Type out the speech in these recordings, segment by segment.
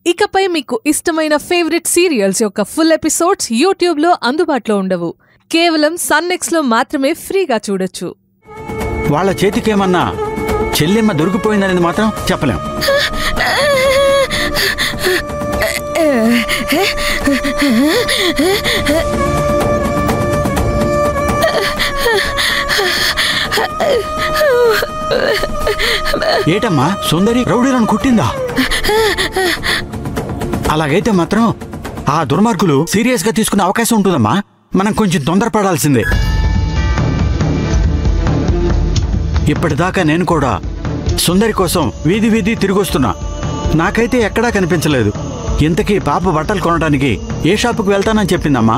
ఇకపై మీకు ఇష్టమైన ఫేవరెట్ సీరియల్స్ యొక్క ఫుల్ ఎపిసోడ్స్ యూట్యూబ్లో అందుబాటులో ఉండవు కేవలం సన్నెక్స్లో మాత్రమే ఫ్రీగా చూడొచ్చు వాళ్ళ చేతికేమన్నా చెల్లెమ్మ దొరికిపోయిందనేది మాత్రం చెప్పలేం ఏటమ్మా సుందరి రౌడీలను కొట్టిందా అలాగైతే మాత్రం ఆ దుర్మార్గులు సీరియస్ గా తీసుకునే అవకాశం ఉంటుందమ్మా మనం కొంచెం తొందరపడాల్సిందే ఇప్పటిదాకా నేను కూడా సుందరి కోసం వీధి వీధి తిరిగొస్తున్నా నాకైతే ఎక్కడా కనిపించలేదు ఇంతకీ పాప బట్టలు కొనడానికి ఏ షాపుకి వెళ్తానని చెప్పిందమ్మా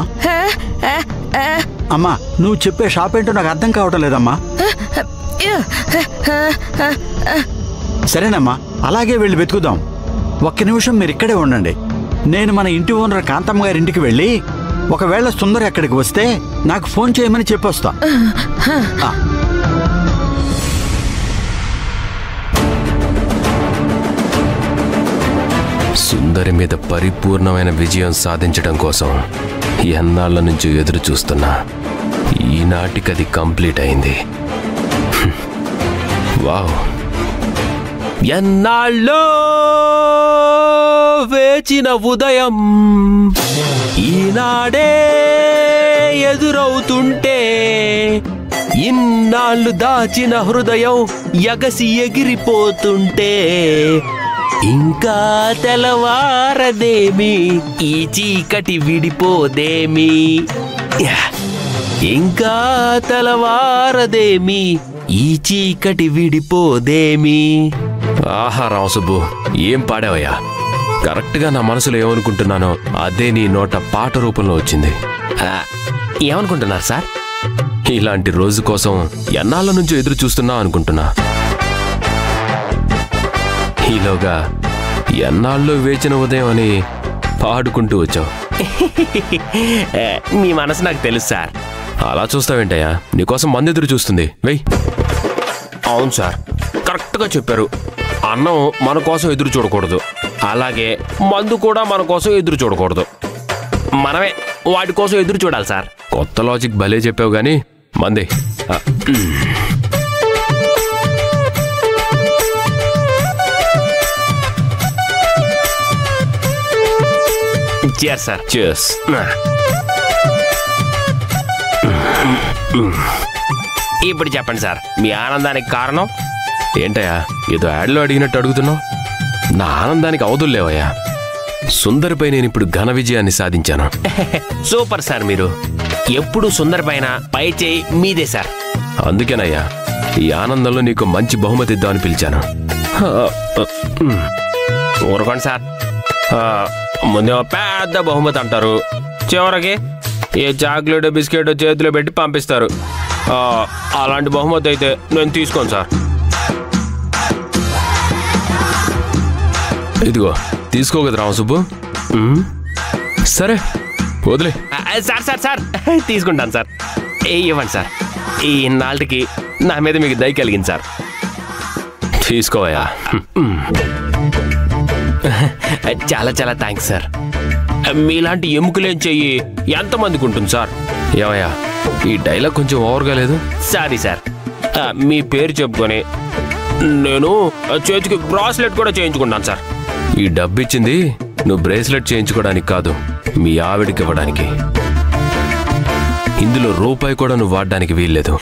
అమ్మా నువ్వు చెప్పే షాప్ ఏంటో నాకు అర్థం కావటం లేదమ్మా సరేనమ్మా అలాగే వెళ్ళి వెతుకుదాం ఒక్క నిమిషం మీరు ఇక్కడే ఉండండి నేను మన ఇంటి ఓనర్ కాంతమ్మ గారి ఇంటికి వెళ్ళి ఒకవేళ సుందరి అక్కడికి వస్తే నాకు ఫోన్ చేయమని చెప్పొస్తా ఆ. సుందరి మీద పరిపూర్ణమైన విజయం సాధించడం కోసం ఎన్నాళ్ళ నుంచి ఎదురు చూస్తున్నా ఈనాటికి అది కంప్లీట్ అయింది హ్మ్. వావ్ ఎన్నాళ్ళో వేచిన ఉదయం ఈనాడే ఎదురవుతుంటే ఇన్నాళ్ళు దాచిన హృదయం ఎగసి ఎగిరిపోతుంటే ఇంకా తెలవారదేమి ఈ చీకటి విడిపోదేమి యా. ఇంకా తెలవారదేమి ఈ చీకటి విడిపోదేమి ఆహా రామసుబ్బు ఏం పాడావయ్యా కరెక్ట్గా నా మనసులో ఏమనుకుంటున్నానో అదే నీ నోట పాట రూపంలో వచ్చింది ఆ, ఏమనుకుంటున్నారు సార్ ఇలాంటి రోజు కోసం ఎన్నాళ్ళ నుంచో ఎదురు చూస్తున్నా అనుకుంటున్నా ఈలోగా ఎన్నాళ్ళు వేచిన ఉదయం అని పాడుకుంటూ వచ్చావు మీ మనసు నాకు తెలుసు సార్ అలా చూస్తావేంటయ్యా నీకోసం మంది ఎదురు చూస్తుంది వెయ్ అవును సార్ కరెక్ట్గా చెప్పారు అన్నం మన కోసం ఎదురు చూడకూడదు అలాగే మందు కూడా మన కోసం ఎదురు చూడకూడదు మనమే వాటి కోసం ఎదురు చూడాలి సార్ కొత్త లాజిక్ భలే చెప్పావు కానీ మంది ఆ, చేర్ సార్ చేస్ ఇప్పుడు చెప్పండి సార్ మీ ఆనందానికి కారణం ఏంటయ్యా ఏదో యాడ్లో అడిగినట్టు అడుగుతున్నావు నా ఆనందానికి అవధుల్లేవయ్యా సుందరిపై నేను ఇప్పుడు ఘన విజయాన్ని సాధించాను సూపర్ సార్ మీరు ఎప్పుడు సుందర్ పైన పై చేయి మీదే సార్ అందుకేనయ్యా ఈ ఆనందంలో నీకు మంచి బహుమతి ఇద్దామని పిలిచాను ఆ, ఆ, ఉమ్. ఊరుకోండి సార్ ఆ, ముందేమో పెద్ద బహుమతి అంటారు చివరికి ఏ చాక్లెట్ బిస్కెట్ చేతిలో పెట్టి పంపిస్తారు ఆ, అలాంటి బహుమతి అయితే నేను తీసుకోను సార్ ఇదిగో తీసుకోగదు రామసుబ్బు ఉమ్, సరే వదిలే సార్ సార్ సార్ తీసుకుంటాను సార్ ఏ, ఇవ్వండి సార్ ఈ నాళ్ళకి నా మీద మీకు దయ కలిగింది సార్ తీసుకోవయ్యా ఉమ్. చాలా చాలా థ్యాంక్స్ సార్ మీలాంటి ఎముకలేం చెయ్యి ఎంతమందికి ఉంటుంది సార్ ఏమయ్యా ఈ డైలాగ్ కొంచెం ఓవర్గా లేదు సారీ సార్ ఆ, మీ పేరు చెప్పుకొని నేను ఆ, చేతికి బ్రాస్లెట్ కూడా చేయించుకుంటాను సార్ ఈ డబ్బు ఇచ్చింది నువ్వు బ్రేస్లెట్ చేయించుకోవడానికి కాదు మీ ఆవిడికి ఇవ్వడానికి ఇందులో రూపాయి కూడా నువ్వు వాడడానికి వీల్లేదు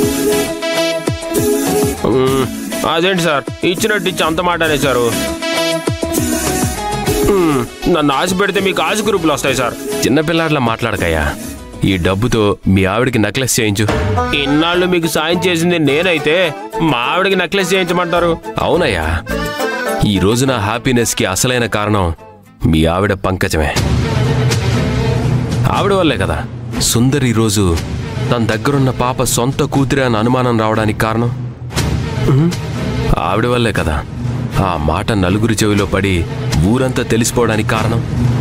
ఉమ్, అదేంటి సార్ ఇచ్చినట్టు ఇచ్చి అంత మాట అనేసారు ఉమ్, నన్ను ఆశ పెడితే మీకు ఆశ గ్రూపులు వస్తాయి సార్ చిన్నపిల్లాడిలా మాట్లాడకయ్యా ఈ డబ్బుతో మీ ఆవిడకి నెక్లెస్ చేయించు ఇన్నాళ్ళు మీకు సాయం చేసింది నేనైతే మా ఆవిడకి నెక్లెస్ చేయించమంటారు అవునయ్యా ఈ రోజు నా హ్యాపీనెస్కి అసలైన కారణం మీ ఆవిడ పంకజమే ఆవిడ వల్లే కదా సుందర్ ఈరోజు తన దగ్గరున్న పాప సొంత కూతురే అని అనుమానం రావడానికి కారణం ఉహుం, ఆవిడ వల్లే కదా ఆ మాట నలుగురి చెవిలో పడి ఊరంతా తెలిసిపోవడానికి కారణం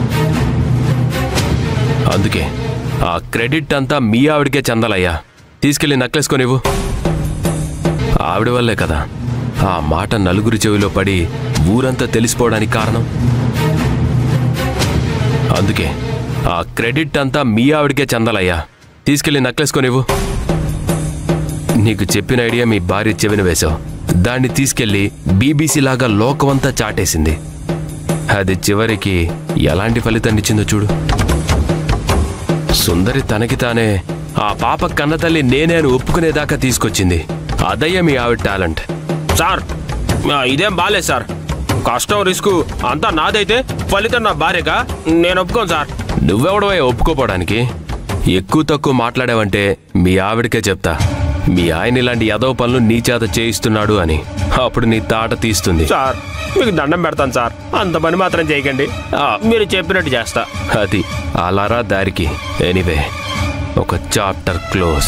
అందుకే ఆ క్రెడిట్ అంతా మీ ఆవిడకే చెందాలయ్యా తీసుకెళ్లి నెక్లెస్ కొనివ్వు ఆవిడ వల్లే కదా ఆ మాట నలుగురి చెవిలో పడి ఊరంతా తెలిసిపోవడానికి కారణం అందుకే ఆ క్రెడిట్ అంతా మీ ఆవిడకే చెందాలయ్యా తీసుకెళ్లి నెక్లెస్ కొనివ్వు నీకు చెప్పిన ఐడియా మీ భార్య చెవిన వేశావు దాన్ని తీసుకెళ్లి బీబీసీ లాగా లోకమంతా చాటేసింది అది చివరికి ఎలాంటి ఫలితాన్ని ఇచ్చిందో చూడు సుందరి తనకి తానే ఆ పాప కన్నతల్లి నేనే అని ఒప్పుకునేదాకా తీసుకొచ్చింది అదయ్య మీ ఆవిడ టాలెంట్ సార్ ఇదేం బాలేదు సార్ కష్టం రిస్క్ అంతా నాదైతే ఫలితం నా భార్యగా నేను ఒప్పుకోను సార్ నువ్వెవడవే ఒప్పుకోపోవడానికి ఎక్కువ తక్కువ మాట్లాడావంటే మీ ఆవిడకే చెప్తా మీ ఆయన ఇలాంటి యదవ పనులు నీ చేత చేయిస్తున్నాడు అని అప్పుడు నీ తాట తీస్తుంది సార్ మీకు దండం పెడతాను సార్ అంత పని మాత్రం చేయకండి ఆ, మీరు చెప్పినట్టు చేస్తా అది అలారా దారికి ఎనీవే ఒక చాప్టర్ క్లోజ్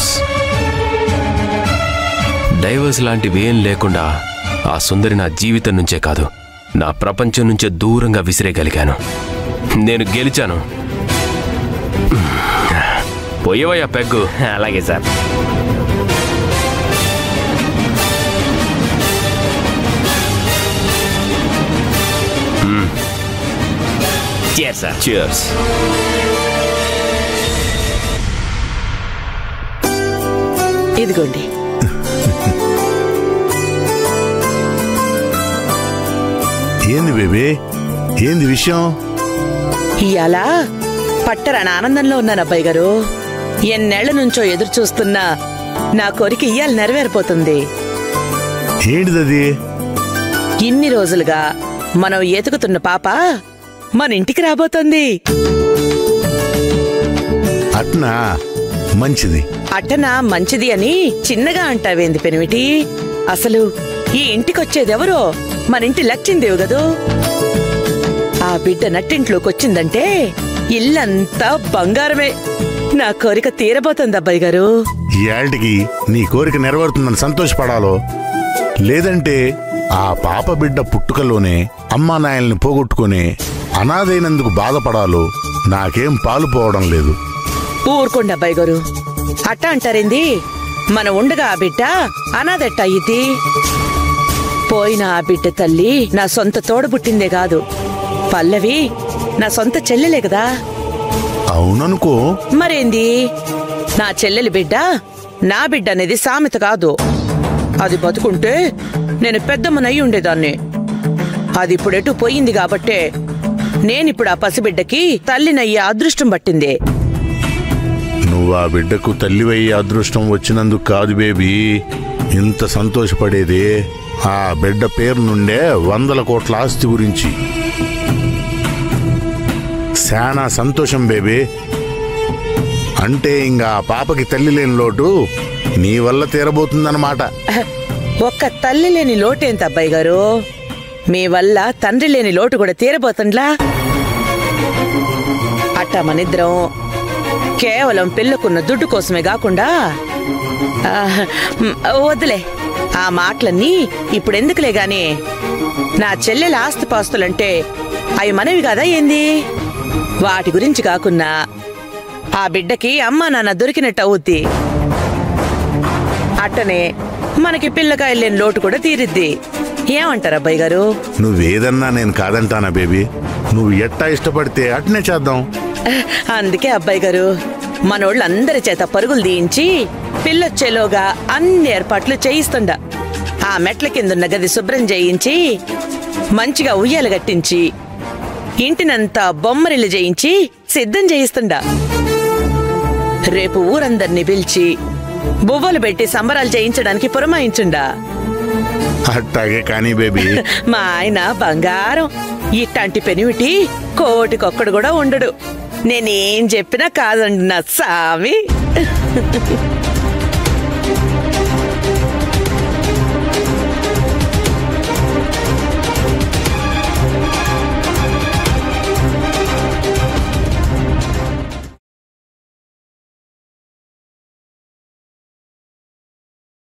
డైవర్స్ లాంటివి ఏం లేకుండా ఆ సుందరి నా జీవితం నుంచే కాదు నా ప్రపంచం నుంచే దూరంగా విసిరేయగలిగాను నేను గెలిచాను పోయేవయ్యా పెగ్గు అలాగే సార్ Cheers, సార్ చియర్స్ ఇదిగోండి ఏంది బేబీ ఏంది విషయం ఇయాల పట్టరాని ఆనందంలో ఉన్నాను అబ్బాయి గారు ఎన్నేళ్ల నుంచో ఎదురు చూస్తున్నా నా కోరిక ఇయ్యాల నెరవేరిపోతుంది ఏంటిదది ఇన్ని రోజులుగా మనం ఎతుకుతున్న పాప మన ఇంటికి రాబోతోంది అట్నా మంచిది అట్టనా మంచిది అని చిన్నగా అంటావేంది పెనిమిటి అసలు ఈ ఇంటికొచ్చేదెవరో మన ఇంటి లచ్చిందేవు గదు ఆ బిడ్డ నట్టింట్లోకి వచ్చిందంటే ఇల్లంతా బంగారమే నా కోరిక తీరబోతుంది అబ్బాయి గారు ఈ ఏళ్ళకి నీ కోరిక నెరవేరుతుందని సంతోషపడాలో లేదంటే ఆ పాప బిడ్డ పుట్టుకలోనే అమ్మా నాయల్ని పోగొట్టుకుని అనాథైనందుకు బాధపడాలో నాకేం పాలు పోవడం లేదు ఊరుకోండి అబ్బాయి గారు అట్ట అంటారేంది మన ఉండగా ఆ బిడ్డ అనాథెట్ట అయ్యిద్ది పోయిన ఆ బిడ్డ తల్లి నా సొంత తోడబుట్టిందే కాదు పల్లవి నా సొంత చెల్లెలే కదా అవుననుకో మరేంది నా చెల్లెలి బిడ్డ నా బిడ్డ అనేది సామెత కాదు అది బతుకుంటే నేను పెద్దమ్మనయ్యి ఉండేదాన్ని అది ఇప్పుడు ఎటు పోయింది కాబట్టే నేనిప్పుడు ఆ పసిబిడ్డకి తల్లినయ్యే అదృష్టం పట్టింది నువ్వు ఆ బిడ్డకు తల్లివయ్యే అదృష్టం వచ్చినందుకు కాదు బేబీ ఇంత సంతోషపడేది ఆ బిడ్డ పేరు నుండే వందల కోట్ల ఆస్తి గురించి శానా సంతోషం బేబీ అంటే ఇంకా ఆ పాపకి తల్లి లేని లోటు నీ వల్ల తీరబోతుందన్నమాట ఒక్క తల్లి లేని లోటేంత అబ్బాయి గారు మీ వల్ల తండ్రి లేని లోటు కూడా తీరబోతుండ్లా అట్టా మనిద్దరం కేవలం పిల్లకున్న దుడ్డు కోసమే కాకుండా ఆ, మ్, వద్దులే ఆ మాటలన్నీ ఇప్పుడెందుకులే గాని నా చెల్లెల ఆస్తిపాస్తులంటే అవి మనవి కదా ఏంది వాటి గురించి కాకున్నా ఆ బిడ్డకి అమ్మా నాన్న దొరికినట్టు అవుద్ది అట్టనే మనకి పిల్లకాయలు లేని లోటు కూడా తీరిద్ది ఏమంటారు అబ్బాయి గారు నువ్వేదన్నా నేను కాదంటానా బేబీ నువ్వు ఎట్టా ఇష్టపడితే అట్నే చేద్దాం అందుకే అబ్బాయి గారు మనోళ్ళందరి చేత పరుగులు తీయించి పిల్లొచ్చేలోగా అన్ని ఏర్పాట్లు చేయిస్తుండ ఆ మెట్ల కిందున్న గది శుభ్రం చేయించి మంచిగా ఉయ్యాలు కట్టించి ఇంటినంతా బొమ్మరిల్లు చేయించి సిద్ధం చేయిస్తుండా రేపు ఊరందర్నీ పిలిచి బువ్వలు పెట్టి సంబరాలు చేయించడానికి పురమాయించుండా అట్టాగే కానీ బేబీ మా ఆయన బంగారం ఇట్లాంటి పెనిమిటి కోటికొక్కడు కూడా ఉండడు నేనేం చెప్పినా కాదండి నా సామి